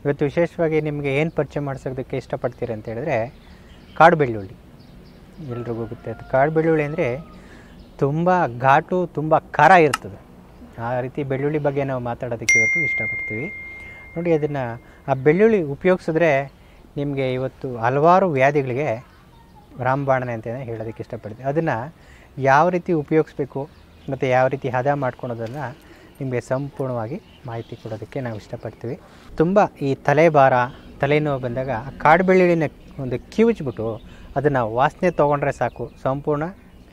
ಇವತ್ತು ವಿಶೇಷವಾಗಿ ನಿಮಗೆ ಏನು ಪರಿಚಯ ಮಾಡಿಸೋದಕ್ಕೆ ಇಷ್ಟಪಡ್ತೀರಿ ಅಂತ ಹೇಳಿದ್ರೆ ಕಾಡು ಬೆಳ್ಳುಳ್ಳಿ ಎಲ್ರಿಗೂ ಗೊತ್ತೆ ಅದು ಕಾಡು ಬೆಳ್ಳುಳ್ಳಿ ಅಂದರೆ ತುಂಬ ಘಾಟು ತುಂಬ ಖಾರ ಇರ್ತದೆ ಆ ರೀತಿ ಬೆಳ್ಳುಳ್ಳಿ ಬಗ್ಗೆ ನಾವು ಮಾತಾಡೋದಕ್ಕೆ ಇವತ್ತು ಇಷ್ಟಪಡ್ತೀವಿ ನೋಡಿ ಅದನ್ನು ಆ ಬೆಳ್ಳುಳ್ಳಿ ಉಪಯೋಗಿಸಿದ್ರೆ ನಿಮಗೆ ಇವತ್ತು ಹಲವಾರು ವ್ಯಾಧಿಗಳಿಗೆ ರಾಮಬಾಣನೆ ಅಂತ ಹೇಳೋದಕ್ಕೆ ಇಷ್ಟಪಡ್ತೀವಿ ಅದನ್ನು ಯಾವ ರೀತಿ ಉಪಯೋಗಿಸ್ಬೇಕು ಮತ್ತು ಯಾವ ರೀತಿ ಹದ ಮಾಡ್ಕೊಳೋದನ್ನು ನಿಮಗೆ ಸಂಪೂರ್ಣವಾಗಿ ಮಾಹಿತಿ ಕೊಡೋದಕ್ಕೆ ನಾವು ಇಷ್ಟಪಡ್ತೀವಿ ತುಂಬ ಈ ತಲೆಭಾರ ತಲೆನೋವು ಬಂದಾಗ ಆ ಕಾಡು ಬೆಳ್ಳುಳ್ಳಿನ ಒಂದು ಕಿವುಚ್ಬಿಟ್ಟು ಅದನ್ನು ವಾಸನೆ ತೊಗೊಂಡ್ರೆ ಸಾಕು ಸಂಪೂರ್ಣ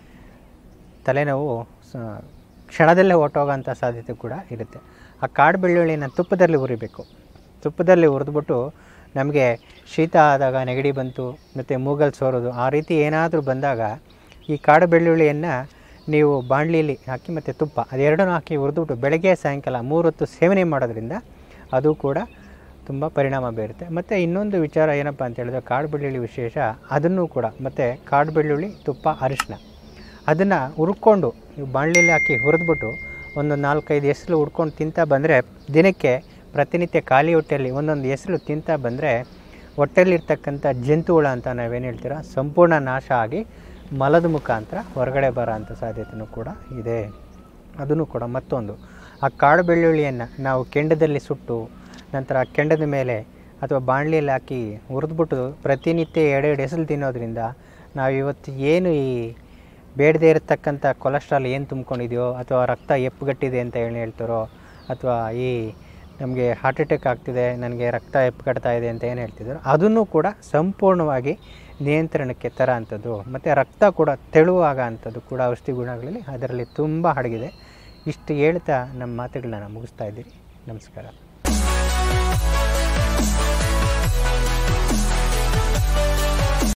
ತಲೆನೋವು ಸ- ಕ್ಷಣದಲ್ಲೇ ಹೊರ್ಟೋಗೋಂಥ ಸಾಧ್ಯತೆ ಕೂಡ ಇರುತ್ತೆ ಆ ಕಾಡು ಬೆಳ್ಳುಳ್ಳಿನ ತುಪ್ಪದಲ್ಲಿ ಹುರಿಬೇಕು ತುಪ್ಪದಲ್ಲಿ ಹುರಿದ್ಬಿಟ್ಟು ನಮಗೆ ಶೀತ ಆದಾಗ ನೆಗಡಿ ಬಂತು ಮತ್ತು ಮೂಗಲ್ ಸೋರೋದು ಆ ರೀತಿ ಏನಾದರೂ ಬಂದಾಗ ಈ ಕಾಡು ಬೆಳ್ಳುಳ್ಳಿಯನ್ನು ನೀವು ಬಾಣಲಿಯಲ್ಲಿ ಹಾಕಿ ಮತ್ತು ತುಪ್ಪ ಅದೆರಡನ್ನೂ ಹಾಕಿ ಹುರಿದ್ಬಿಟ್ಟು ಬೆಳಗ್ಗೆ ಸಾಯಂಕಾಲ ಮೂರೊತ್ತು ಸೇವನೆ ಮಾಡೋದ್ರಿಂದ ಅದು ಕೂಡ ತುಂಬ ಪರಿಣಾಮ ಬೀರುತ್ತೆ ಮತ್ತು ಇನ್ನೊಂದು ವಿಚಾರ ಏನಪ್ಪ ಅಂತ ಹೇಳಿದ್ರೆ ಕಾಡು ಬೆಳ್ಳುಳ್ಳಿ ವಿಶೇಷ ಅದನ್ನು ಕೂಡ ಮತ್ತು ಕಾಡು ಬೆಳ್ಳುಳ್ಳಿ ತುಪ್ಪ ಅರಿಶಿನ ಅದನ್ನು ಹುರ್ಕೊಂಡು ನೀವು ಬಾಣಲಿಯಲ್ಲಿ ಹಾಕಿ ಹುರಿದ್ಬಿಟ್ಟು ಒಂದು ನಾಲ್ಕೈದು ಎಸಲು ಹುಡ್ಕೊಂಡು ತಿಂತಾ ಬಂದರೆ ದಿನಕ್ಕೆ ಪ್ರತಿನಿತ್ಯ ಖಾಲಿ ಹೊಟ್ಟೆಯಲ್ಲಿ ಒಂದೊಂದು ಎಸಲು ತಿಂತಾ ಬಂದರೆ ಹೊಟ್ಟೆಲಿರ್ತಕ್ಕಂಥ ಜಂತುಹುಳ ಅಂತ ನಾವೇನು ಹೇಳ್ತೀರ ಸಂಪೂರ್ಣ ನಾಶ ಆಗಿ ಮಲದ ಮುಖಾಂತರ ಹೊರಗಡೆ ಬರೋ ಅಂಥ ಸಾಧ್ಯತೆಯೂ ಕೂಡ ಇದೆ ಅದನ್ನು ಕೂಡ ಮತ್ತೊಂದು ಆ ಕಾಡು ಬೆಳ್ಳುಳ್ಳಿಯನ್ನು ನಾವು ಕೆಂಡದಲ್ಲಿ ಸುಟ್ಟು ನಂತರ ಕೆಂಡದ ಮೇಲೆ ಅಥವಾ ಬಾಣಲಿಯಲ್ಲಿ ಹಾಕಿ ಹುರಿದ್ಬಿಟ್ಟು ಪ್ರತಿನಿತ್ಯ ಎರಡೆರಡು ಎಸಲು ತಿನ್ನೋದ್ರಿಂದ ನಾವು ಇವತ್ತು ಏನು ಈ ಬೇಡದೇ ಇರತಕ್ಕಂಥ ಕೊಲೆಸ್ಟ್ರಾಲ್ ಏನು ತುಂಬ್ಕೊಂಡಿದೆಯೋ ಅಥವಾ ರಕ್ತ ಎಪ್ಪುಗಟ್ಟಿದೆ ಅಂತ ಹೇಳಿ ಹೇಳ್ತಾರೋ ಅಥವಾ ಈ ನಮಗೆ ಹಾರ್ಟ್ ಅಟ್ಯಾಕ್ ಆಗ್ತಿದೆ ನನಗೆ ರಕ್ತ ಎಪ್ಪುಗಟ್ತಾ ಇದೆ ಅಂತ ಏನು ಹೇಳ್ತಿದ್ದಾರೋ ಅದನ್ನು ಕೂಡ ಸಂಪೂರ್ಣವಾಗಿ ನಿಯಂತ್ರಣಕ್ಕೆ ತರೋ ಅಂಥದ್ದು ಮತ್ತು ರಕ್ತ ಕೂಡ ತೆಳುವಾಗ ಅಂಥದ್ದು ಕೂಡ ಔಷಧಿ ಗುಣಗಳಲ್ಲಿ ಅದರಲ್ಲಿ ತುಂಬ ಅಡಗಿದೆ ಇಷ್ಟು ಹೇಳ್ತಾ ನಮ್ಮ ಮಾತುಗಳನ್ನ ನಾನು ಮುಗಿಸ್ತಾ ಇದ್ದೀನಿ ನಮಸ್ಕಾರ